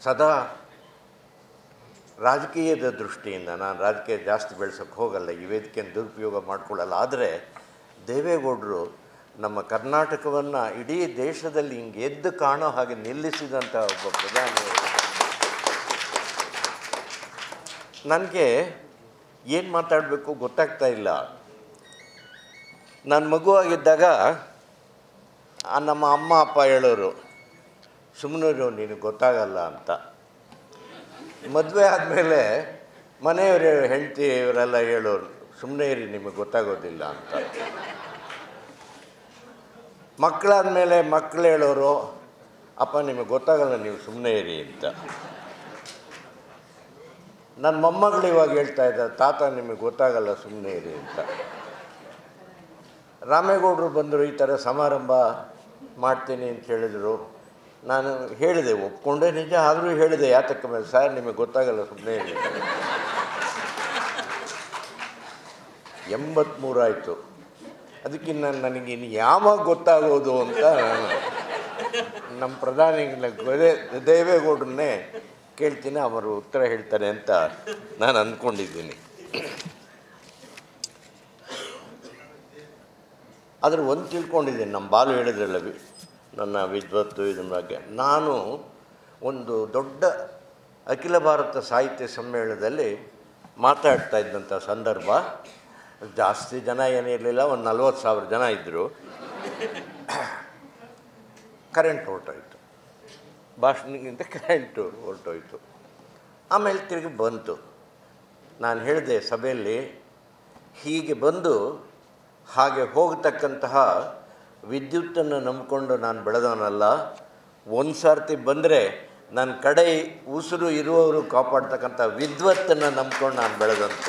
ಸದಾ ರಾಜಕೀಯದ ದೃಷ್ಟಿಯಿಂದ ನಾನು ರಾಜಕೀಯ ಜಾಸ್ತಿ ಬೆಳೆಸೋಕ್ಕೆ ಹೋಗಲ್ಲ ಈ ವೇದಿಕೆಯನ್ನು ದುರುಪಯೋಗ ಮಾಡ್ಕೊಳ್ಳಲ್ಲ ಆದರೆ ದೇವೇಗೌಡರು ನಮ್ಮ ಕರ್ನಾಟಕವನ್ನು ಇಡೀ ದೇಶದಲ್ಲಿ ಹಿಂಗೆ ಎದ್ದು ಕಾಣೋ ಹಾಗೆ ನಿಲ್ಲಿಸಿದಂಥ ಒಬ್ಬ ಪ್ರಧಾನಿಯವರು ನನಗೆ ಏನು ಮಾತಾಡಬೇಕು ಗೊತ್ತಾಗ್ತಾ ಇಲ್ಲ ನಾನು ಮಗುವಾಗಿದ್ದಾಗ ಆ ನಮ್ಮ ಅಮ್ಮ ಅಪ್ಪ ಹೇಳೋರು ಸುಮ್ಮನಿರು ನೀನು ಗೊತ್ತಾಗಲ್ಲ ಅಂತ ಮದುವೆ ಆದಮೇಲೆ ಮನೆಯವರು ಹೆಂಡತಿ ಇವರೆಲ್ಲ ಹೇಳೋರು ಸುಮ್ಮನೆ ಇರಿ ನಿಮಗೆ ಗೊತ್ತಾಗೋದಿಲ್ಲ ಅಂತ ಮಕ್ಕಳಾದಮೇಲೆ ಮಕ್ಕಳು ಹೇಳೋರು ಅಪ್ಪ ನಿಮಗೆ ಗೊತ್ತಾಗಲ್ಲ ನೀವು ಸುಮ್ಮನೆ ಇರಿ ಅಂತ ನನ್ನ ಮೊಮ್ಮಗಳು ಇವಾಗ ಹೇಳ್ತಾ ಇದ್ದಾರೆ ತಾತ ನಿಮಗೆ ಗೊತ್ತಾಗಲ್ಲ ಸುಮ್ಮನೆ ಇರಿ ಅಂತ ರಾಮೇಗೌಡರು ಬಂದರು ಈ ಥರ ಸಮಾರಂಭ ಮಾಡ್ತೀನಿ ಅಂತ ಹೇಳಿದರು ನಾನು ಹೇಳಿದೆ ಒಪ್ಕೊಂಡೆ ನಿಜ ಆದರೂ ಹೇಳಿದೆ ಯಾತಕ್ಕ ಮೇಲೆ ಸರ್ ನಿಮಗೆ ಗೊತ್ತಾಗಲ್ಲ ಸುಮ್ಮನೆ ಇರಿ ಎಂಬತ್ತ್ಮೂರು ಆಯಿತು ಅದಕ್ಕೆ ನಾನು ನನಗೆ ಇನ್ನು ಯಾವಾಗ ಗೊತ್ತಾಗೋದು ಅಂತ ನಾನು ನಮ್ಮ ಪ್ರಧಾನಿ ದೇವೇಗೌಡರನ್ನೇ ಕೇಳ್ತೀನಿ ಅವರು ಉತ್ತರ ಹೇಳ್ತಾರೆ ಅಂತ ನಾನು ಅಂದ್ಕೊಂಡಿದ್ದೀನಿ ಆದರೆ ಒಂದು ತಿಳ್ಕೊಂಡಿದ್ದೀನಿ ನಮ್ಮ ಬಾಲು ಹೇಳಿದ್ರಲ್ಲ ವಿ- ನನ್ನ ವಿದ್ವತ್ತು ಇದರ ಬಗ್ಗೆ ನಾನು ಒಂದು ದೊಡ್ಡ ಅಖಿಲ ಭಾರತ ಸಾಹಿತ್ಯ ಸಮ್ಮೇಳನದಲ್ಲಿ ಮಾತಾಡ್ತಾ ಇದ್ದಂಥ ಸಂದರ್ಭ ಜಾಸ್ತಿ ಜನ ಏನಿರಲಿಲ್ಲ ಒಂದು ನಲ್ವತ್ತು ಸಾವಿರ ಜನ ಇದ್ದರು ಕರೆಂಟ್ ಹೊರಟೋಯ್ತು ಭಾಷಣಕ್ಕಿಂತ ಕರೆಂಟು ಹೊರಟೋಯ್ತು ಆಮೇಲೆ ತಿರುಗಿ ಬಂತು ನಾನು ಹೇಳಿದೆ ಸಭೆಯಲ್ಲಿ ಹೀಗೆ ಬಂದು ಹಾಗೆ ಹೋಗತಕ್ಕಂತಹ ವಿದ್ಯುತ್ತನ್ನು ನಂಬಿಕೊಂಡು ನಾನು ಬೆಳೆದವನಲ್ಲ ಒಂದು ಸರ್ತಿ ಬಂದರೆ ನನ್ನ ಕಡೆ ಉಸಿರು ಇರುವವರು ಕಾಪಾಡ್ತಕ್ಕಂಥ ವಿದ್ವತ್ತನ್ನು ನಂಬ್ಕೊಂಡು ನಾನು ಬೆಳೆದಂಥ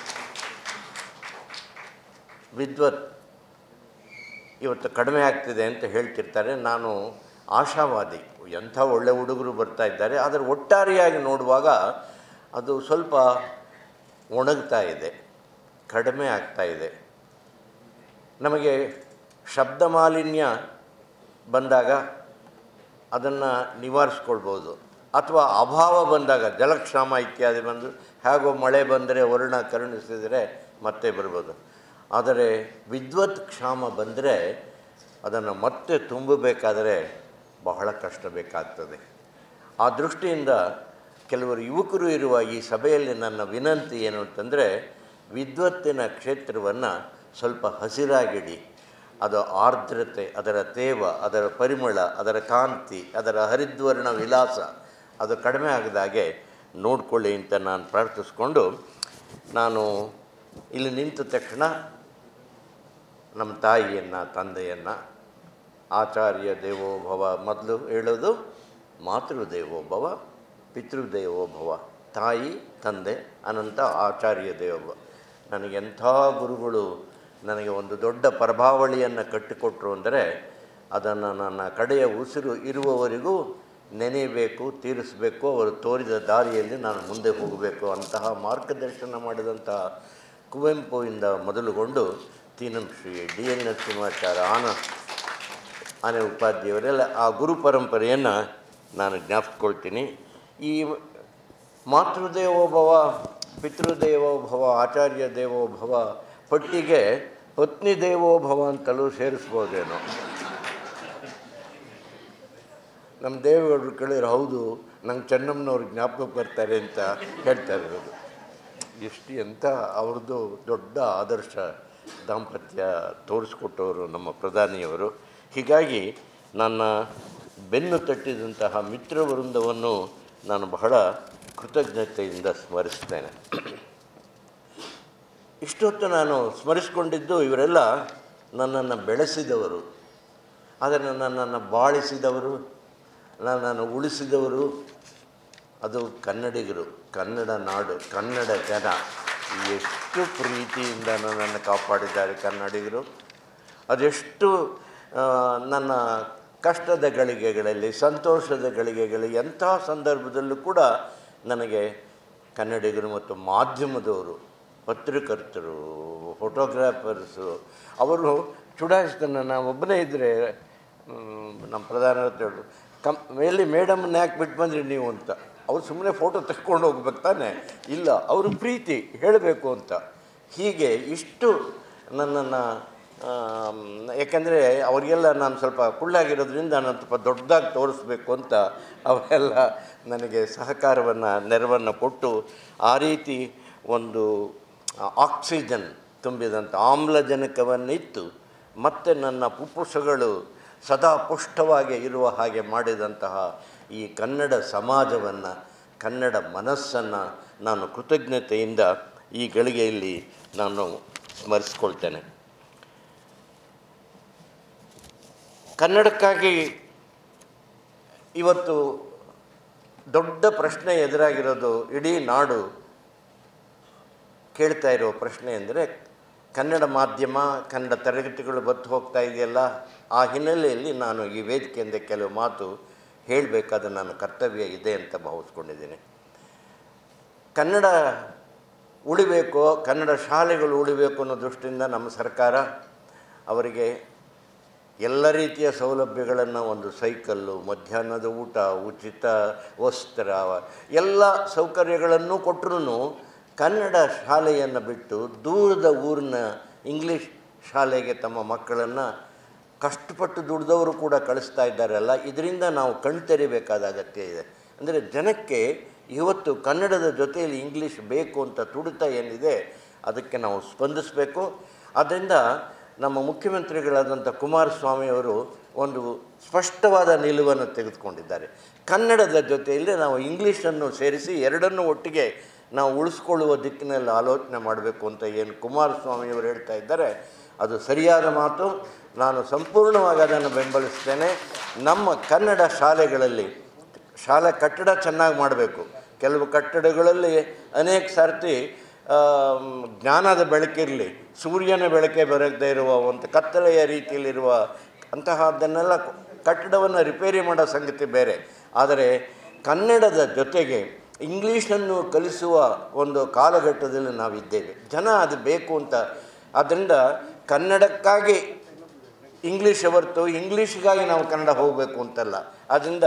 ವಿದ್ವತ್ ಇವತ್ತು ಕಡಿಮೆ ಆಗ್ತಿದೆ ಅಂತ ಹೇಳ್ತಿರ್ತಾರೆ ನಾನು ಆಶಾವಾದಿ ಎಂಥ ಒಳ್ಳೆ ಹುಡುಗರು ಬರ್ತಾ ಇದ್ದಾರೆ ಆದರೆ ಒಟ್ಟಾರೆಯಾಗಿ ನೋಡುವಾಗ ಅದು ಸ್ವಲ್ಪ ಒಣಗ್ತಾ ಇದೆ ಕಡಿಮೆ ಆಗ್ತಾ ಇದೆ ನಮಗೆ ಶಬ್ದ ಮಾಲಿನ್ಯ ಬಂದಾಗ ಅದನ್ನು ನಿವಾರಿಸ್ಕೊಳ್ಬೋದು ಅಥವಾ ಅಭಾವ ಬಂದಾಗ ಜಲಕ್ಷಾಮ ಇತ್ಯಾದಿ ಬಂದು ಹೇಗೋ ಮಳೆ ಬಂದರೆ ವರ್ಣ ಕರುಣಿಸಿದರೆ ಮತ್ತೆ ಬರ್ಬೋದು ಆದರೆ ವಿದ್ವತ್ ಕ್ಷಾಮ ಬಂದರೆ ಅದನ್ನು ಮತ್ತೆ ತುಂಬಬೇಕಾದರೆ ಬಹಳ ಕಷ್ಟ ಬೇಕಾಗ್ತದೆ ಆ ದೃಷ್ಟಿಯಿಂದ ಕೆಲವರು ಯುವಕರು ಇರುವ ಈ ಸಭೆಯಲ್ಲಿ ನನ್ನ ವಿನಂತಿ ಏನು ಅಂತಂದರೆ ವಿದ್ವತ್ತಿನ ಕ್ಷೇತ್ರವನ್ನು ಸ್ವಲ್ಪ ಹಸಿರಾಗಿಡಿ ಅದು ಆರ್ದ್ರತೆ ಅದರ ತೇವ ಅದರ ಪರಿಮಳ ಅದರ ಕಾಂತಿ ಅದರ ಹರಿದ್ವರ್ಣ ವಿಲಾಸ ಅದು ಕಡಿಮೆ ಆಗದಾಗೆ ನೋಡ್ಕೊಳ್ಳಿ ಅಂತ ನಾನು ಪ್ರಾರ್ಥಿಸ್ಕೊಂಡು ನಾನು ಇಲ್ಲಿ ನಿಂತ ತಕ್ಷಣ ನಮ್ಮ ತಾಯಿಯನ್ನು ತಂದೆಯನ್ನು ಆಚಾರ್ಯ ದೇವೋಭವ ಮೊದಲು ಹೇಳೋದು ಮಾತೃದೇವೋಭವ ಪಿತೃದೇವೋಭವ ತಾಯಿ ತಂದೆ ಅನಂತ ಆಚಾರ್ಯ ದೇವೋಭವ ನನಗೆ ಎಂಥ ಗುರುಗಳು ನನಗೆ ಒಂದು ದೊಡ್ಡ ಪ್ರಭಾವಳಿಯನ್ನು ಕಟ್ಟಿಕೊಟ್ರು ಅಂದರೆ ಅದನ್ನು ನನ್ನ ಕಡೆಯ ಉಸಿರು ಇರುವವರೆಗೂ ನೆನೆಯಬೇಕು ತೀರಿಸಬೇಕು ಅವರು ತೋರಿದ ದಾರಿಯಲ್ಲಿ ನಾನು ಮುಂದೆ ಹೋಗಬೇಕು ಅಂತಹ ಮಾರ್ಗದರ್ಶನ ಮಾಡಿದಂತಹ ಕುವೆಂಪುವಿಂದ ಮೊದಲುಗೊಂಡು ತೀನಂ ಶ್ರೀ ಡಿ ಎನ್ ನರಸಿಂಹಾಚಾರ್ಯ ಆನ ಆನೆ ಉಪಾಧ್ಯವರೆಲ್ಲ ಆ ಗುರು ಪರಂಪರೆಯನ್ನು ನಾನು ಜ್ಞಾಪಿಸ್ಕೊಳ್ತೀನಿ ಈ ಮಾತೃದೇವೋಭವ ಪಿತೃದೇವೋಭವ ಆಚಾರ್ಯ ದೇವೋಭವ ಪಟ್ಟಿಗೆ ಪತ್ನಿ ದೇವೋಭವ ಅಂತಲೂ ಸೇರಿಸ್ಬೋದೇನೋ ನಮ್ಮ ದೇವೇಗೌಡರು ಕೇಳಿದ್ರೆ ಹೌದು ನಂಗೆ ಚೆನ್ನಮ್ಮನವ್ರು ಜ್ಞಾಪಕ ಬರ್ತಾರೆ ಅಂತ ಹೇಳ್ತಾ ಇರೋದು ಎಷ್ಟು ಎಂಥ ಅವ್ರದ್ದು ದೊಡ್ಡ ಆದರ್ಶ ದಾಂಪತ್ಯ ತೋರಿಸ್ಕೊಟ್ಟವರು ನಮ್ಮ ಪ್ರಧಾನಿಯವರು ಹೀಗಾಗಿ ನನ್ನ ಬೆನ್ನು ತಟ್ಟಿದಂತಹ ಮಿತ್ರವೃಂದವನ್ನು ನಾನು ಬಹಳ ಕೃತಜ್ಞತೆಯಿಂದ ಸ್ಮರಿಸ್ತೇನೆ ಇಷ್ಟೊತ್ತು ನಾನು ಸ್ಮರಿಸ್ಕೊಂಡಿದ್ದು ಇವರೆಲ್ಲ ನನ್ನನ್ನು ಬೆಳೆಸಿದವರು ಆದರೆ ನನ್ನನ್ನು ಬಾಳಿಸಿದವರು ನನ್ನನ್ನು ಉಳಿಸಿದವರು ಅದು ಕನ್ನಡಿಗರು ಕನ್ನಡ ನಾಡು ಕನ್ನಡ ಜನ ಎಷ್ಟು ಪ್ರೀತಿಯಿಂದ ನನ್ನನ್ನು ಕಾಪಾಡಿದ್ದಾರೆ ಕನ್ನಡಿಗರು ಅದೆಷ್ಟು ಆ, ನನ್ನ ಕಷ್ಟದ ಗಳಿಗೆಗಳಲ್ಲಿ ಸಂತೋಷದ ಗಳಿಗೆಗಳಲ್ಲಿ ಎಂಥ ಸಂದರ್ಭದಲ್ಲೂ ಕೂಡ ನನಗೆ ಕನ್ನಡಿಗರು ಮತ್ತು ಮಾಧ್ಯಮದವರು ಪತ್ರಕರ್ತರು ಫೋಟೋಗ್ರಾಫರ್ಸು ಅವರು ಚುಡಾಯಿಸ್ತಾನೆ ನಾನು ಒಬ್ಬನೇ ಇದ್ದರೆ ನಮ್ಮ ಪ್ರಧಾನ ಹೇಳಿದ್ರು ಕಮ್ ಎಲ್ಲಿ ಮೇಡಮ್ನ ಯಾಕೆ ಬಿಟ್ಟು ಬಂದ್ರಿ ನೀವು ಅಂತ ಅವ್ರು ಸುಮ್ಮನೆ ಫೋಟೋ ತೆಕ್ಕೊಂಡು ಹೋಗ್ಬೇಕು ತಾನೆ ಇಲ್ಲ ಅವರು ಪ್ರೀತಿ ಹೇಳಬೇಕು ಅಂತ ಹೀಗೆ ಇಷ್ಟು ನನ್ನನ್ನು ಯಾಕೆಂದರೆ ಅವರಿಗೆಲ್ಲ ನಾನು ಸ್ವಲ್ಪ ಕುಳ್ಳಾಗಿರೋದ್ರಿಂದ ನಾನು ಸ್ವಲ್ಪ ದೊಡ್ಡದಾಗಿ ತೋರಿಸ್ಬೇಕು ಅಂತ ಅವೆಲ್ಲ ನನಗೆ ಸಹಕಾರವನ್ನು ನೆರವನ್ನು ಕೊಟ್ಟು ಆ ರೀತಿ ಒಂದು ಆಕ್ಸಿಜನ್ ತುಂಬಿದಂಥ ಆಮ್ಲಜನಕವನ್ನಿತ್ತು ಮತ್ತು ನನ್ನ ಪುಪ್ಪುಸಗಳು ಸದಾ ಪುಷ್ಟವಾಗಿ ಇರುವ ಹಾಗೆ ಮಾಡಿದಂತಹ ಈ ಕನ್ನಡ ಸಮಾಜವನ್ನು ಕನ್ನಡ ಮನಸ್ಸನ್ನು ನಾನು ಕೃತಜ್ಞತೆಯಿಂದ ಈ ಗಳಿಗೆಯಲ್ಲಿ ನಾನು ಸ್ಮರಿಸ್ಕೊಳ್ತೇನೆ ಕನ್ನಡಕ್ಕಾಗಿ ಇವತ್ತು ದೊಡ್ಡ ಪ್ರಶ್ನೆ ಎದುರಾಗಿರೋದು ಇಡೀ ನಾಡು ಕೇಳ್ತಾ ಇರೋ ಪ್ರಶ್ನೆ ಅಂದರೆ ಕನ್ನಡ ಮಾಧ್ಯಮ ಕನ್ನಡ ತರಗತಿಗಳು ಬತ್ತು ಹೋಗ್ತಾ ಇದೆಯಲ್ಲ ಆ ಹಿನ್ನೆಲೆಯಲ್ಲಿ ನಾನು ಈ ವೇದಿಕೆಯಿಂದ ಕೆಲವು ಮಾತು ಹೇಳಬೇಕಾದ ನನ್ನ ಕರ್ತವ್ಯ ಇದೆ ಅಂತ ಭಾವಿಸ್ಕೊಂಡಿದ್ದೀನಿ ಕನ್ನಡ ಉಳಿಬೇಕು ಕನ್ನಡ ಶಾಲೆಗಳು ಉಳಿಬೇಕು ಅನ್ನೋ ದೃಷ್ಟಿಯಿಂದ ನಮ್ಮ ಸರ್ಕಾರ ಅವರಿಗೆ ಎಲ್ಲ ರೀತಿಯ ಸೌಲಭ್ಯಗಳನ್ನು ಒಂದು ಸೈಕಲ್ಲು ಮಧ್ಯಾಹ್ನದ ಊಟ ಉಚಿತ ವಸ್ತ್ರ ಎಲ್ಲ ಸೌಕರ್ಯಗಳನ್ನು ಕೊಟ್ಟರು ಕನ್ನಡ ಶಾಲೆಯನ್ನು ಬಿಟ್ಟು ದೂರದ ಊರಿನ ಇಂಗ್ಲೀಷ್ ಶಾಲೆಗೆ ತಮ್ಮ ಮಕ್ಕಳನ್ನು ಕಷ್ಟಪಟ್ಟು ದುಡ್ದವರು ಕೂಡ ಕಳಿಸ್ತಾ ಇದ್ದಾರಲ್ಲ ಇದರಿಂದ ನಾವು ಕಣ್ತೆರಿಬೇಕಾದ ಅಗತ್ಯ ಇದೆ ಅಂದರೆ ಜನಕ್ಕೆ ಇವತ್ತು ಕನ್ನಡದ ಜೊತೆಯಲ್ಲಿ ಇಂಗ್ಲೀಷ್ ಬೇಕು ಅಂತ ತುಡಿತ ಏನಿದೆ ಅದಕ್ಕೆ ನಾವು ಸ್ಪಂದಿಸಬೇಕು ಆದ್ದರಿಂದ ನಮ್ಮ ಮುಖ್ಯಮಂತ್ರಿಗಳಾದಂಥ ಕುಮಾರಸ್ವಾಮಿಯವರು ಒಂದು ಸ್ಪಷ್ಟವಾದ ನಿಲುವನ್ನು ತೆಗೆದುಕೊಂಡಿದ್ದಾರೆ ಕನ್ನಡದ ಜೊತೆಯಲ್ಲಿ ನಾವು ಇಂಗ್ಲೀಷನ್ನು ಸೇರಿಸಿ ಎರಡನ್ನೂ ಒಟ್ಟಿಗೆ ನಾವು ಉಳಿಸ್ಕೊಳ್ಳುವ ದಿಕ್ಕಿನಲ್ಲಿ ಆಲೋಚನೆ ಮಾಡಬೇಕು ಅಂತ ಏನು ಕುಮಾರಸ್ವಾಮಿಯವರು ಹೇಳ್ತಾ ಇದ್ದಾರೆ ಅದು ಸರಿಯಾದ ಮಾತು ನಾನು ಸಂಪೂರ್ಣವಾಗಿ ಅದನ್ನು ಬೆಂಬಲಿಸ್ತೇನೆ ನಮ್ಮ ಕನ್ನಡ ಶಾಲೆಗಳಲ್ಲಿ ಶಾಲಾ ಕಟ್ಟಡ ಚೆನ್ನಾಗಿ ಮಾಡಬೇಕು ಕೆಲವು ಕಟ್ಟಡಗಳಲ್ಲಿ ಅನೇಕ ಸರ್ತಿ ಜ್ಞಾನದ ಬೆಳಕಿರಲಿ ಸೂರ್ಯನ ಬೆಳಕೆ ಬರದೇ ಇರುವ ಒಂದು ಕತ್ತಲೆಯ ರೀತಿಯಲ್ಲಿರುವ ಅಂತಹದ್ದನ್ನೆಲ್ಲ ಕಟ್ಟಡವನ್ನು ರಿಪೇರಿ ಮಾಡೋ ಸಂಗತಿ ಬೇರೆ ಆದರೆ ಕನ್ನಡದ ಜೊತೆಗೆ ಇಂಗ್ಲೀಷನ್ನು ಕಲಿಸುವ ಒಂದು ಕಾಲಘಟ್ಟದಲ್ಲಿ ನಾವಿದ್ದೇವೆ ಜನ ಅದು ಬೇಕು ಅಂತ ಆದ್ದರಿಂದ ಕನ್ನಡಕ್ಕಾಗಿ ಇಂಗ್ಲೀಷ್ ಹೊರತು ಇಂಗ್ಲೀಷ್ಗಾಗಿ ನಾವು ಕನ್ನಡ ಹೋಗಬೇಕು ಅಂತಲ್ಲ ಆದ್ದರಿಂದ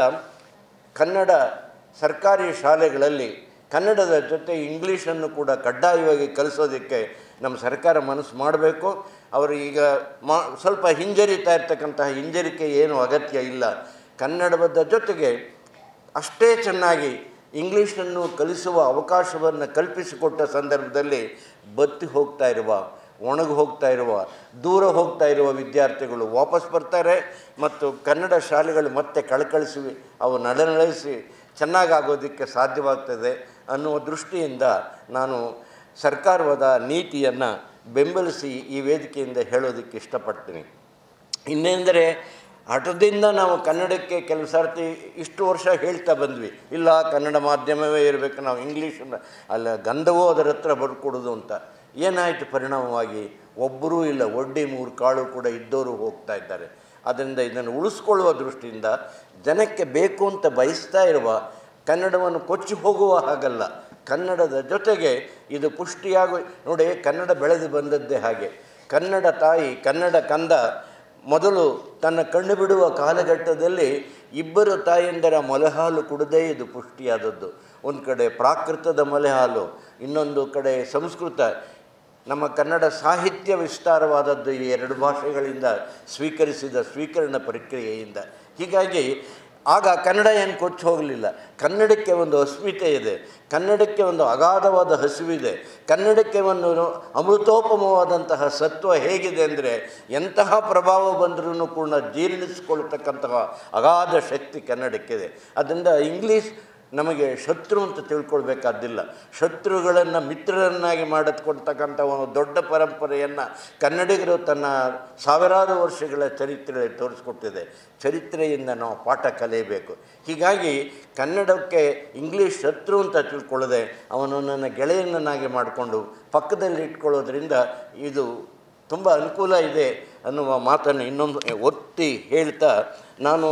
ಕನ್ನಡ ಸರ್ಕಾರಿ ಶಾಲೆಗಳಲ್ಲಿ ಕನ್ನಡದ ಜೊತೆ ಇಂಗ್ಲೀಷನ್ನು ಕೂಡ ಕಡ್ಡಾಯವಾಗಿ ಕಲಿಸೋದಕ್ಕೆ ನಮ್ಮ ಸರ್ಕಾರ ಮನಸ್ಸು ಮಾಡಬೇಕು ಅವರು ಈಗ ಮಾ ಸ್ವಲ್ಪ ಹಿಂಜರಿತಾ ಇರ್ತಕ್ಕಂತಹ ಹಿಂಜರಿಕೆ ಏನು ಅಗತ್ಯ ಇಲ್ಲ ಕನ್ನಡದ ಜೊತೆಗೆ ಅಷ್ಟೇ ಚೆನ್ನಾಗಿ ಇಂಗ್ಲೀಷನ್ನು ಕಲಿಸುವ ಅವಕಾಶವನ್ನು ಕಲ್ಪಿಸಿಕೊಟ್ಟ ಸಂದರ್ಭದಲ್ಲಿ ಬತ್ತಿ ಹೋಗ್ತಾ ಇರುವ ಒಣಗಿ ಹೋಗ್ತಾ ಇರುವ ದೂರ ಹೋಗ್ತಾ ಇರುವ ವಿದ್ಯಾರ್ಥಿಗಳು ವಾಪಸ್ ಬರ್ತಾರೆ ಮತ್ತು ಕನ್ನಡ ಶಾಲೆಗಳು ಮತ್ತೆ ಕಳಕಳಿಸಿ ಅವು ನಡನಳಿಸಿ ಚೆನ್ನಾಗಾಗೋದಕ್ಕೆ ಸಾಧ್ಯವಾಗ್ತದೆ ಅನ್ನುವ ದೃಷ್ಟಿಯಿಂದ ನಾನು ಸರ್ಕಾರದ ನೀತಿಯನ್ನು ಬೆಂಬಲಿಸಿ ಈ ವೇದಿಕೆಯಿಂದ ಹೇಳೋದಕ್ಕೆ ಇಷ್ಟಪಡ್ತೀನಿ ಇನ್ನೆಂದರೆ ಹಠದಿಂದ ನಾವು ಕನ್ನಡಕ್ಕೆ ಕೆಲವು ಸರ್ತಿ ಇಷ್ಟು ವರ್ಷ ಹೇಳ್ತಾ ಬಂದ್ವಿ ಇಲ್ಲ ಕನ್ನಡ ಮಾಧ್ಯಮವೇ ಇರಬೇಕು ನಾವು ಇಂಗ್ಲೀಷನ್ನು ಅಲ್ಲ ಗಂಧವೋ ಅದರ ಹತ್ರ ಬರ್ಕೊಡೋದು ಅಂತ ಏನಾಯಿತು ಪರಿಣಾಮವಾಗಿ ಒಬ್ಬರೂ ಇಲ್ಲ ಒಡ್ಡಿ ಮೂರು ಕಾಳು ಕೂಡ ಇದ್ದವರು ಹೋಗ್ತಾ ಇದ್ದಾರೆ ಅದರಿಂದ ಇದನ್ನು ಉಳಿಸ್ಕೊಳ್ಳುವ ದೃಷ್ಟಿಯಿಂದ ಜನಕ್ಕೆ ಬೇಕು ಅಂತ ಬಯಸ್ತಾ ಇರುವ ಕನ್ನಡವನ್ನು ಕೊಚ್ಚಿ ಹೋಗುವ ಹಾಗಲ್ಲ ಕನ್ನಡದ ಜೊತೆಗೆ ಇದು ಪುಷ್ಟಿಯಾಗಿ ನೋಡಿ ಕನ್ನಡ ಬೆಳೆದು ಬಂದದ್ದೇ ಹಾಗೆ ಕನ್ನಡ ತಾಯಿ ಕನ್ನಡ ಕಂದ ಮೊದಲು ತನ್ನ ಕಣ್ಣು ಬಿಡುವ ಕಾಲಘಟ್ಟದಲ್ಲಿ ಇಬ್ಬರು ತಾಯಂದರ ಮೊಲೆಹಾಲು ಕುಡದೇ ಇದು ಪುಷ್ಟಿಯಾದದ್ದು ಒಂದು ಕಡೆ ಪ್ರಾಕೃತದ ಮೊಲೆಹಾಲು ಇನ್ನೊಂದು ಕಡೆ ಸಂಸ್ಕೃತ ನಮ್ಮ ಕನ್ನಡ ಸಾಹಿತ್ಯ ವಿಸ್ತಾರವಾದದ್ದು ಈ ಎರಡು ಭಾಷೆಗಳಿಂದ ಸ್ವೀಕರಿಸಿದ ಸ್ವೀಕರಣ ಪ್ರಕ್ರಿಯೆಯಿಂದ ಹೀಗಾಗಿ ಆಗ ಕನ್ನಡ ಏನು ಕೊಚ್ಚಿ ಹೋಗಲಿಲ್ಲ ಕನ್ನಡಕ್ಕೆ ಒಂದು ಅಸ್ಮಿತೆ ಇದೆ ಕನ್ನಡಕ್ಕೆ ಒಂದು ಅಗಾಧವಾದ ಹಸಿವಿದೆ ಕನ್ನಡಕ್ಕೆ ಒಂದು ಅಮೃತೋಪಮವಾದಂತಹ ಸತ್ವ ಹೇಗಿದೆ ಅಂದರೆ ಎಂತಹ ಪ್ರಭಾವ ಬಂದರೂ ಕೂಡ ಜೀರ್ಣಿಸ್ಕೊಳ್ತಕ್ಕಂತಹ ಅಗಾಧ ಶಕ್ತಿ ಕನ್ನಡಕ್ಕಿದೆ ಅದರಿಂದ ಇಂಗ್ಲೀಷ್ ನಮಗೆ ಶತ್ರು ಅಂತ ತಿಳ್ಕೊಳ್ಬೇಕಾದ್ದಿಲ್ಲ ಶತ್ರುಗಳನ್ನು ಮಿತ್ರರನ್ನಾಗಿ ಮಾಡಿಕೊಡ್ತಕ್ಕಂಥ ಒಂದು ದೊಡ್ಡ ಪರಂಪರೆಯನ್ನು ಕನ್ನಡಿಗರು ತನ್ನ ಸಾವಿರಾರು ವರ್ಷಗಳ ಚರಿತ್ರೆ ತೋರಿಸ್ಕೊಟ್ಟಿದೆ ಚರಿತ್ರೆಯಿಂದ ನಾವು ಪಾಠ ಕಲಿಯಬೇಕು ಹೀಗಾಗಿ ಕನ್ನಡಕ್ಕೆ ಇಂಗ್ಲೀಷ್ ಶತ್ರು ಅಂತ ತಿಳ್ಕೊಳ್ಳದೆ ಅವನು ನನ್ನ ಗೆಳೆಯನನ್ನಾಗಿ ಮಾಡಿಕೊಂಡು ಪಕ್ಕದಲ್ಲಿ ಇಟ್ಕೊಳ್ಳೋದ್ರಿಂದ ಇದು ತುಂಬ ಅನುಕೂಲ ಇದೆ ಅನ್ನುವ ಮಾತನ್ನು ಇನ್ನೊಂದು ಒತ್ತಿ ಹೇಳ್ತಾ ನಾನು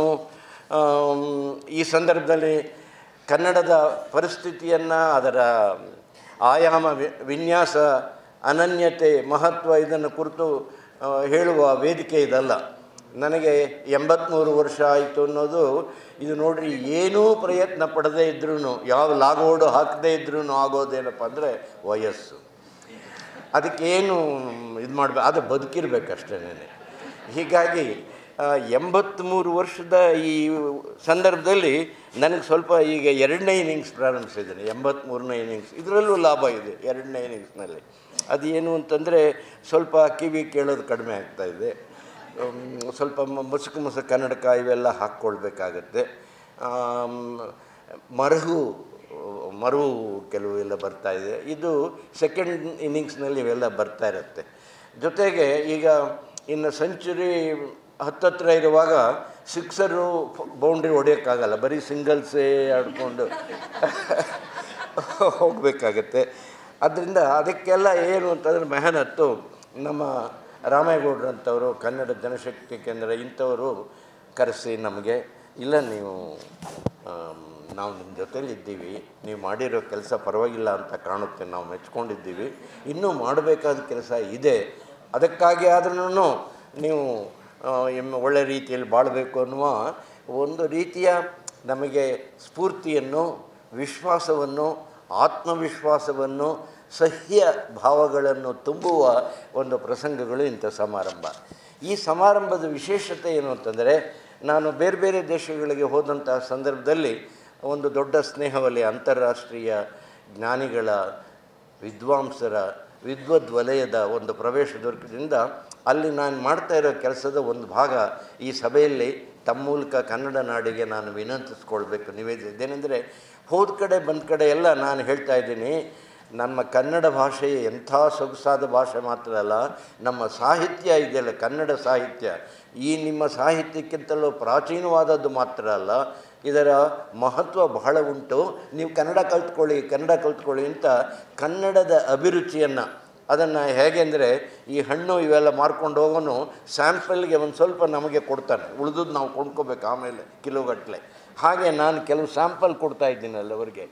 ಈ ಸಂದರ್ಭದಲ್ಲಿ ಕನ್ನಡದ ಪರಿಸ್ಥಿತಿಯನ್ನು ಅದರ ಆಯಾಮ ವಿನ್ಯಾಸ ಅನನ್ಯತೆ ಮಹತ್ವ ಇದನ್ನು ಕುರಿತು ಹೇಳುವ ವೇದಿಕೆ ಇದಲ್ಲ ನನಗೆ ಎಂಬತ್ತ್ಮೂರು ವರ್ಷ ಆಯಿತು ಅನ್ನೋದು ಇದು ನೋಡ್ರಿ ಏನೂ ಪ್ರಯತ್ನ ಪಡದೇ ಇದ್ರೂ ಯಾವ ಲಾಗೋಡು ಹಾಕದೇ ಇದ್ರೂ ಆಗೋದೇನಪ್ಪ ಅಂದರೆ ವಯಸ್ಸು ಅದಕ್ಕೇನು ಇದು ಮಾಡಬೇಕು ಅದು ಬದುಕಿರ್ಬೇಕಷ್ಟೇನೆ ಹೀಗಾಗಿ ಎಂಬತ್ತ್ಮೂರು ವರ್ಷದ ಈ ಸಂದರ್ಭದಲ್ಲಿ ನನಗೆ ಸ್ವಲ್ಪ ಈಗ ಎರಡನೇ ಇನ್ನಿಂಗ್ಸ್ ಪ್ರಾರಂಭಿಸಿದ್ದೀನಿ ಎಂಬತ್ತ್ಮೂರನೇ ಇನ್ನಿಂಗ್ಸ್ ಇದರಲ್ಲೂ ಲಾಭ ಇದೆ ಎರಡನೇ ಇನ್ನಿಂಗ್ಸ್ನಲ್ಲಿ ಅದು ಏನು ಅಂತಂದರೆ ಸ್ವಲ್ಪ ಕಿವಿ ಕೇಳೋದು ಕಡಿಮೆ ಆಗ್ತಾಯಿದೆ ಸ್ವಲ್ಪ ಮ- ಮುಸುಕು ಮುಸುಕು ಕನ್ನಡಕ ಇವೆಲ್ಲ ಹಾಕ್ಕೊಳ್ಬೇಕಾಗತ್ತೆ ಆಮ್, ಮರಹು ಮರು ಕೆಲವು ಎಲ್ಲ ಬರ್ತಾ ಇದೆ ಇದು ಸೆಕೆಂಡ್ ಇನ್ನಿಂಗ್ಸ್ನಲ್ಲಿ ಇವೆಲ್ಲ ಬರ್ತಾ ಇರುತ್ತೆ ಜೊತೆಗೆ ಈಗ ಇನ್ನು ಸೆಂಚುರಿ ಹತ್ತತ್ರ ಇರುವಾಗ ಸಿಕ್ಸರು ಬೌಂಡ್ರಿ ಹೊಡೆಯೋಕ್ಕಾಗಲ್ಲ ಬರೀ ಸಿಂಗಲ್ಸೇ ಆಡ್ಕೊಂಡು ಹೋಗಬೇಕಾಗತ್ತೆ ಅದರಿಂದ ಅದಕ್ಕೆಲ್ಲ ಏನು ಅಂತಂದರೆ ಮೆಹನತ್ತು ನಮ್ಮ ರಾಮೇಗೌಡರಂಥವರು ಕನ್ನಡ ಜನಶಕ್ತಿ ಕೇಂದ್ರ ಇಂಥವರು ಕರೆಸಿ ನಮಗೆ ಇಲ್ಲ ನೀವು ಆಮ್, ನಾವು ನಿಮ್ಮ ಜೊತೇಲಿ ಇದ್ದೀವಿ ನೀವು ಮಾಡಿರೋ ಕೆಲಸ ಪರವಾಗಿಲ್ಲ ಅಂತ ಕಾಣುತ್ತೆ ನಾವು ಮೆಚ್ಕೊಂಡಿದ್ದೀವಿ ಇನ್ನೂ ಮಾಡಬೇಕಾದ ಕೆಲಸ ಇದೆ ಅದಕ್ಕಾಗಿ ಆದ್ರೂ ನೀವು ಆ, ಎಮ್ ಒಳ್ಳೆ ರೀತಿಯಲ್ಲಿ ಬಾಳಬೇಕು ಅನ್ನುವ ಒಂದು ರೀತಿಯ ನಮಗೆ ಸ್ಫೂರ್ತಿಯನ್ನು ವಿಶ್ವಾಸವನ್ನು ಆತ್ಮವಿಶ್ವಾಸವನ್ನು ಸಹ್ಯ ಭಾವಗಳನ್ನು ತುಂಬುವ ಒಂದು ಪ್ರಸಂಗಗಳು ಇಂಥ ಸಮಾರಂಭ ಈ ಸಮಾರಂಭದ ವಿಶೇಷತೆ ಏನು ಅಂತಂದರೆ ನಾನು ಬೇರೆ ಬೇರೆ ದೇಶಗಳಿಗೆ ಹೋದಂತಹ ಸಂದರ್ಭದಲ್ಲಿ ಒಂದು ದೊಡ್ಡ ಸ್ನೇಹವಲಯ ಅಂತಾರಾಷ್ಟ್ರೀಯ ಜ್ಞಾನಿಗಳ ವಿದ್ವಾಂಸರ ವಿದ್ವದ್ ವಲಯದ ಒಂದು ಪ್ರವೇಶ ದೊರಕಿದ್ರಿಂದ ಅಲ್ಲಿ ನಾನು ಮಾಡ್ತಾ ಇರೋ ಕೆಲಸದ ಒಂದು ಭಾಗ ಈ ಸಭೆಯಲ್ಲಿ ತಮ್ಮ ಮೂಲಕ ಕನ್ನಡ ನಾಡಿಗೆ ನಾನು ವಿನಂತಿಸ್ಕೊಳ್ಬೇಕು ನಿವೇದಿತ ಇದೇನೆಂದರೆ ಹೋದ ಕಡೆ ಬಂದ ಕಡೆ ಎಲ್ಲ ನಾನು ಹೇಳ್ತಾ ಇದ್ದೀನಿ ನಮ್ಮ ಕನ್ನಡ ಭಾಷೆ ಎಂಥ ಸೊಗಸಾದ ಭಾಷೆ ಮಾತ್ರ ಅಲ್ಲ ನಮ್ಮ ಸಾಹಿತ್ಯ ಇದೆಯಲ್ಲ ಕನ್ನಡ ಸಾಹಿತ್ಯ ಈ ನಿಮ್ಮ ಸಾಹಿತ್ಯಕ್ಕಿಂತಲೂ ಪ್ರಾಚೀನವಾದದ್ದು ಮಾತ್ರ ಅಲ್ಲ ಇದರ ಮಹತ್ವ ಬಹಳ ಉಂಟು ನೀವು ಕನ್ನಡ ಕಲ್ತ್ಕೊಳ್ಳಿ ಕನ್ನಡ ಕಲ್ತ್ಕೊಳ್ಳಿ ಅಂತ ಕನ್ನಡದ ಅಭಿರುಚಿಯನ್ನು ಅದನ್ನು ಹೇಗೆ ಅಂದರೆ ಈ ಹಣ್ಣು ಇವೆಲ್ಲ ಮಾರ್ಕೊಂಡು ಹೋಗೋನು ಸ್ಯಾಂಪಲ್ಗೆ ಒಂದು ಸ್ವಲ್ಪ ನಮಗೆ ಕೊಡ್ತಾನೆ ಉಳಿದದ್ದು ನಾವು ಕೊಂಡ್ಕೋಬೇಕು ಆಮೇಲೆ ಕಿಲೋಗಟ್ಟಲೆ ಹಾಗೆ ನಾನು ಕೆಲವು ಸ್ಯಾಂಪಲ್ ಕೊಡ್ತಾ ಇದ್ದೀನಲ್ಲ ಅವರಿಗೆ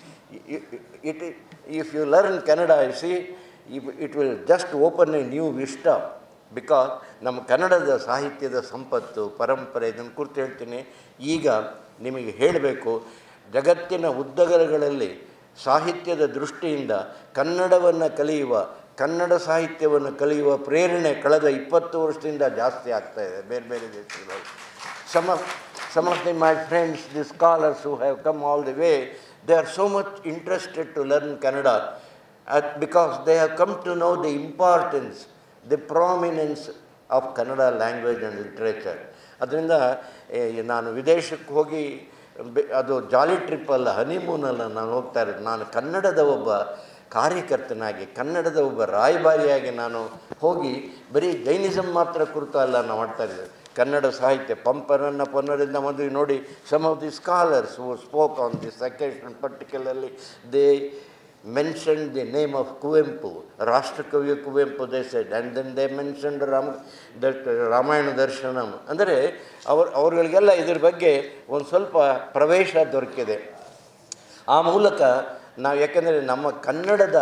it if you learn Kannada I see it will just open a new vista because ನಮ್ಮ ಕನ್ನಡದ ಸಾಹಿತ್ಯದ ಸಂಪತ್ತು ಪರಂಪರೆ ಇದನ್ನು ಕುರಿತು ಹೇಳ್ತೀನಿ ಈಗ ನಿಮಗೆ ಹೇಳಬೇಕು ಜಗತ್ತಿನ ಉದ್ದಗಲಗಳಲ್ಲಿ ಸಾಹಿತ್ಯದ ದೃಷ್ಟಿಯಿಂದ ಕನ್ನಡವನ್ನು ಕಲಿಯುವ ಕನ್ನಡ ಸಾಹಿತ್ಯವನ್ನು ಕಲಿಯುವ ಪ್ರೇರಣೆ ಕಳೆದ ಇಪ್ಪತ್ತು ವರ್ಷದಿಂದ ಜಾಸ್ತಿ ಆಗ್ತಾ ಇದೆ ಬೇರೆ ಬೇರೆ ದೇಶಗಳಲ್ಲಿ some of some of the, my friends, the scholars who have come all the way, they are so much interested to learn Kannada uh, because they have come to know the importance, the prominence of Kannada language and literature. ಅದರಿಂದ ಏ, ನಾನು ವಿದೇಶಕ್ಕೆ ಹೋಗಿ ಬೆ- ಅದು ಜಾಲಿ trip ಅಲ್ಲ honeymoon ಅಲ್ಲ ನಾನು ಹೋಗ್ತಾ ಇರೋದು ನಾನು ಕನ್ನಡದ ಒಬ್ಬ ಕಾರ್ಯಕರ್ತನಾಗಿ ಕನ್ನಡದ ಒಬ್ಬ ರಾಯಭಾರಿಯಾಗಿ ನಾನು ಹೋಗಿ ಬರೀ ಜೈನಿಸಮ್ ಮಾತ್ರ ಕುರಿತು ಅಲ್ಲ ನಾವು ಮಾಡ್ತಾ ಇದ್ದೇವೆ ಕನ್ನಡ ಸಾಹಿತ್ಯ ಪಂಪರನ್ನ ಪೊನ್ನರಿಂದ ಮದುವೆ ನೋಡಿ some of the scholars who spoke on this occasion particularly they mention the name of Kuvempu ರಾಷ್ಟ್ರಕವಿ Kuvempu they said and then they mentioned Rama that Ramayana Darshanam ಅಂದರೆ ಅವ್ರ ಅವ್ರುಗಳಿಗೆಲ್ಲ ಇದ್ರ ಬಗ್ಗೆ ಒಂದು ಸ್ವಲ್ಪ ಪ್ರವೇಶ ದೊರಕಿದೆ ಆ ಮೂಲಕ ನಾವು ಯಾಕೆಂದರೆ ನಮ್ಮ ಕನ್ನಡದ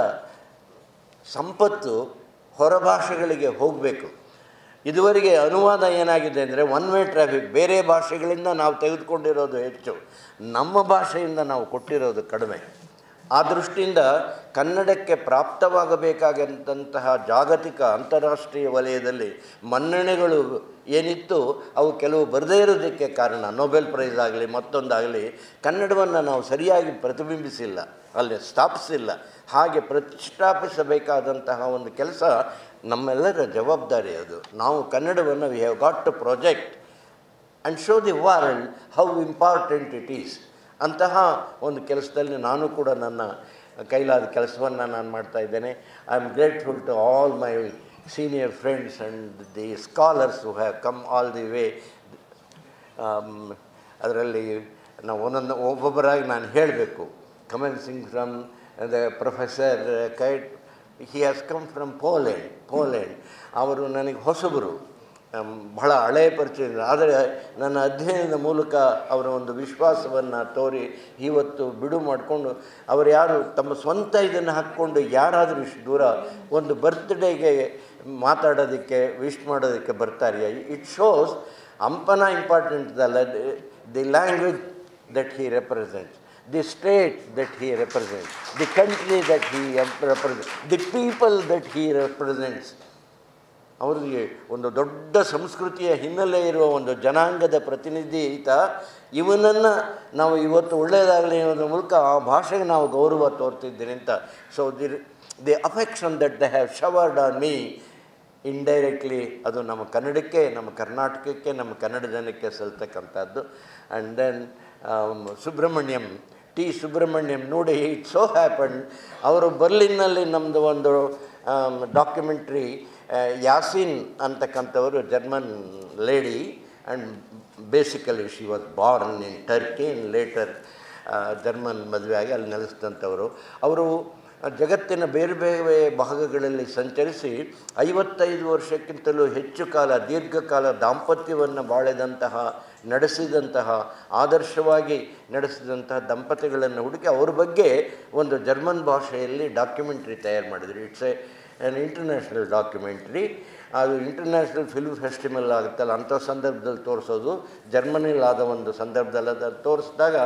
ಸಂಪತ್ತು ಹೊರಭಾಷೆಗಳಿಗೆ ಹೋಗಬೇಕು ಇದುವರೆಗೆ ಅನುವಾದ ಏನಾಗಿದೆ ಅಂದರೆ ಒನ್ ವೇ ಟ್ರಾಫಿಕ್ ಬೇರೆ ಭಾಷೆಗಳಿಂದ ನಾವು ತೆಗೆದುಕೊಂಡಿರೋದು ಹೆಚ್ಚು ನಮ್ಮ ಭಾಷೆಯಿಂದ ನಾವು ಕೊಟ್ಟಿರೋದು ಕಡಿಮೆ ಆ ದೃಷ್ಟಿಯಿಂದ ಕನ್ನಡಕ್ಕೆ ಪ್ರಾಪ್ತವಾಗಬೇಕಾದಂತಹ ಜಾಗತಿಕ ಅಂತಾರಾಷ್ಟ್ರೀಯ ವಲಯದಲ್ಲಿ ಮನ್ನಣೆಗಳು ಏನಿತ್ತು ಅವು ಕೆಲವು ಬರದೇ ಇರೋದಕ್ಕೆ ಕಾರಣ ನೊಬೆಲ್ ಪ್ರೈಸ್ ಆಗಲಿ ಮತ್ತೊಂದಾಗಲಿ ಕನ್ನಡವನ್ನು ನಾವು ಸರಿಯಾಗಿ ಪ್ರತಿಬಿಂಬಿಸಿಲ್ಲ ಅಲ್ಲಿ ಸ್ಥಾಪಿಸಿಲ್ಲ ಹಾಗೆ ಪ್ರತಿಷ್ಠಾಪಿಸಬೇಕಾದಂತಹ ಒಂದು ಕೆಲಸ ನಮ್ಮೆಲ್ಲರ ಜವಾಬ್ದಾರಿ ಅದು ನಾವು ಕನ್ನಡವನ್ನು we have got to project and show the world how important it is ಅಂತಹ ಒಂದು ಕೆಲಸದಲ್ಲಿ ನಾನು ಕೂಡ ನನ್ನ ಕೈಲಾದ ಕೆಲಸವನ್ನು ನಾನು ಮಾಡ್ತಾ ಇದ್ದೇನೆ I am grateful to all my senior friends and the scholars who have come all the way ಅದರಲ್ಲಿ ನಾವು ಒಂದೊಂದು ಒಬ್ಬೊಬ್ಬರಾಗಿ ನಾನು ಹೇಳಬೇಕು commencing from the professor Kite he has come from Poland Poland ಅವರು ನನಗೆ ಹೊಸಬರು ಅಮ್, ಬಹಳ ಹಳೆಯ ಪರಿಚಯ ಆದರೆ ನನ್ನ ಅಧ್ಯಯನದ ಮೂಲಕ ಅವರ ಒಂದು ವಿಶ್ವಾಸವನ್ನು ತೋರಿ ಇವತ್ತು ಬಿಡು ಮಾಡಿಕೊಂಡು ಅವರು ಯಾರು ತಮ್ಮ ಸ್ವಂತ ಇದನ್ನು ಹಾಕ್ಕೊಂಡು ಯಾರಾದರೂ ಇಷ್ಟು ದೂರ ಒಂದು ಬರ್ತ್ಡೇಗೆ ಮಾತಾಡೋದಕ್ಕೆ ವಿಶ್ ಮಾಡೋದಕ್ಕೆ ಬರ್ತಾರೆ ಇಟ್ ಶೋಸ್ ಅಂಪನ ಇಂಪಾರ್ಟೆಂಟ್ ಅಲ್ಲ the language that he represents the state that he represents the country that he represent the people that he represents ಅವರಿಗೆ ಒಂದು ದೊಡ್ಡ ಸಂಸ್ಕೃತಿಯ ಹಿನ್ನೆಲೆ ಇರುವ ಒಂದು ಜನಾಂಗದ ಪ್ರತಿನಿಧಿ ಈತ ಇವನನ್ನು ನಾವು ಇವತ್ತು ಒಳ್ಳೆಯದಾಗಲಿ ಅನ್ನೋದ್ರ ಮೂಲಕ ಆ ಭಾಷೆಗೆ ನಾವು ಗೌರವ ತೋರ್ತಿದ್ದೀನಿ ಅಂತ so the the affection that the have showered on me indirectly ಅದು ನಮ್ಮ ಕನ್ನಡಕ್ಕೆ ನಮ್ಮ ಕರ್ನಾಟಕಕ್ಕೆ ನಮ್ಮ ಕನ್ನಡ ಜನಕ್ಕೆ ಸಲ್ತಕ್ಕಂಥದ್ದು and then Subrahmanyam T Subrahmanyam ನೋಡಿ ಇಟ್ ಸೋ ಹ್ಯಾಪನ್ ಅವರು ಬರ್ಲಿನ್ನಲ್ಲಿ ನಮ್ಮದು ಒಂದು ಡಾಕ್ಯುಮೆಂಟ್ರಿ ಯಾಸಿನ್ ಅಂತಕ್ಕಂಥವರು German lady and basically she was born in Turkey in later German ಮದುವೆ ಆಗಿ ಅಲ್ಲಿ ನೆಲೆಸಿದಂಥವರು ಅವರು ಜಗತ್ತಿನ ಬೇರೆ ಬೇರೆ ಭಾಗಗಳಲ್ಲಿ ಸಂಚರಿಸಿ ಐವತ್ತೈದು ವರ್ಷಕ್ಕಿಂತಲೂ ಹೆಚ್ಚು ಕಾಲ ದೀರ್ಘಕಾಲ ದಾಂಪತ್ಯವನ್ನು ಬಾಳಿದಂತಹ ನಡೆಸಿದಂತಹ ಆದರ್ಶವಾಗಿ ನಡೆಸಿದಂತಹ ದಂಪತಿಗಳನ್ನು ಹುಡುಕಿ ಅವ್ರ ಬಗ್ಗೆ ಒಂದು ಜರ್ಮನ್ ಭಾಷೆಯಲ್ಲಿ ಡಾಕ್ಯುಮೆಂಟ್ರಿ ತಯಾರು ಮಾಡಿದರು it's a an international documentary ಅದು ಇಂಟರ್ನ್ಯಾಷನಲ್ ಫಿಲ್ಮ್ ಫೆಸ್ಟಿವಲ್ ಆಗುತ್ತಲ್ಲ ಅಂಥ ಸಂದರ್ಭದಲ್ಲಿ ತೋರಿಸೋದು ಜರ್ಮನಿಲಾದ ಒಂದು ಸಂದರ್ಭದಲ್ಲಿ ಅದನ್ನು ತೋರಿಸಿದಾಗ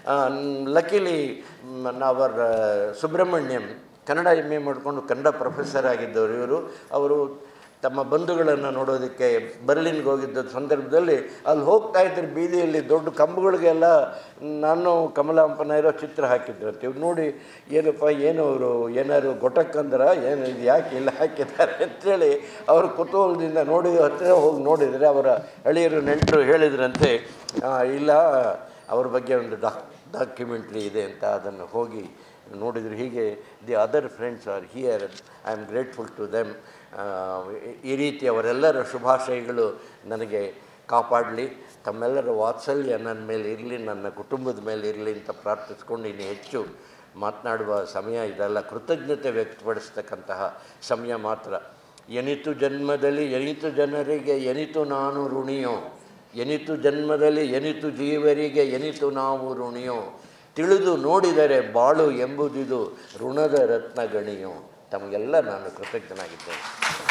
luckily our Subrahmanyam Kannada M A ಮಾಡಿಕೊಂಡು ಕನ್ನಡ ಪ್ರೊಫೆಸರ್ ಆಗಿದ್ದವರು ಇವರು ಅವರು ತಮ್ಮ ಬಂಧುಗಳನ್ನು ನೋಡೋದಕ್ಕೆ ಬರ್ಲಿನ್ಗೆ ಹೋಗಿದ್ದ ಸಂದರ್ಭದಲ್ಲಿ ಅಲ್ಲಿ ಹೋಗ್ತಾ ಇದ್ದರೆ ಬೀದಿಯಲ್ಲಿ ದೊಡ್ಡ ಕಂಬಗಳಿಗೆಲ್ಲ ನಾನು ಕಮಲಾಂಪನ ಇರೋ ಚಿತ್ರ ಹಾಕಿದ್ರಂತೆ ಇವ್ರು ನೋಡಿ ಏನಪ್ಪ ಏನು ಅವರು ಏನಾದ್ರು ಗೊಟಕ್ಕಂದ್ರ ಏನು ಇದು ಯಾಕೆ ಇಲ್ಲಿ ಹಾಕಿದ್ದಾರೆ ಅಂತೇಳಿ ಅವರು ಕುತೂಹಲದಿಂದ ನೋಡಿ ಹತ್ತಿರ ಹೋಗಿ ನೋಡಿದರೆ ಅವರ ಹಳಿಯರು ನೆಂಟರು ಹೇಳಿದ್ರಂತೆ "ಆ, ಇಲ್ಲ ಅವ್ರ ಬಗ್ಗೆ ಒಂದು ಡಾಕ್ ಡಾಕ್ಯುಮೆಂಟ್ರಿ ಇದೆ ಅಂತ ಅದನ್ನು ಹೋಗಿ ನೋಡಿದ್ರು ಹೀಗೆ the other friends are here I am grateful to them ಈ ರೀತಿ ಅವರೆಲ್ಲರ ಶುಭಾಶಯಗಳು ನನಗೆ ಕಾಪಾಡಲಿ ತಮ್ಮೆಲ್ಲರ ವಾತ್ಸಲ್ಯ ನನ್ನ ಮೇಲೆ ಇರಲಿ ನನ್ನ ಕುಟುಂಬದ ಮೇಲೆ ಇರಲಿ ಅಂತ ಪ್ರಾರ್ಥಿಸ್ಕೊಂಡು ಇನ್ನು ಹೆಚ್ಚು ಮಾತನಾಡುವ ಸಮಯ ಇದೆಲ್ಲ ಕೃತಜ್ಞತೆ ವ್ಯಕ್ತಪಡಿಸ್ತಕ್ಕಂತಹ ಸಮಯ ಮಾತ್ರ ಎನಿತು ಜನ್ಮದಲ್ಲಿ ಎನಿತು ಜನರಿಗೆ ಎನಿತು ನಾನು ಋಣಿಯೋ ಎನಿತು ಜನ್ಮದಲ್ಲಿ ಎನಿತು ಜೀವರಿಗೆ ಎನಿತು ನಾವು ಋಣಿಯೋ ತಿಳಿದು ನೋಡಿದರೆ ಬಾಳು ಎಂಬುದಿದು ಋಣದ ರತ್ನಗಣಿಯೋ ತಮಗೆಲ್ಲ ನಾನು ಕೃತಜ್ಞನಾಗಿದ್ದೇನೆ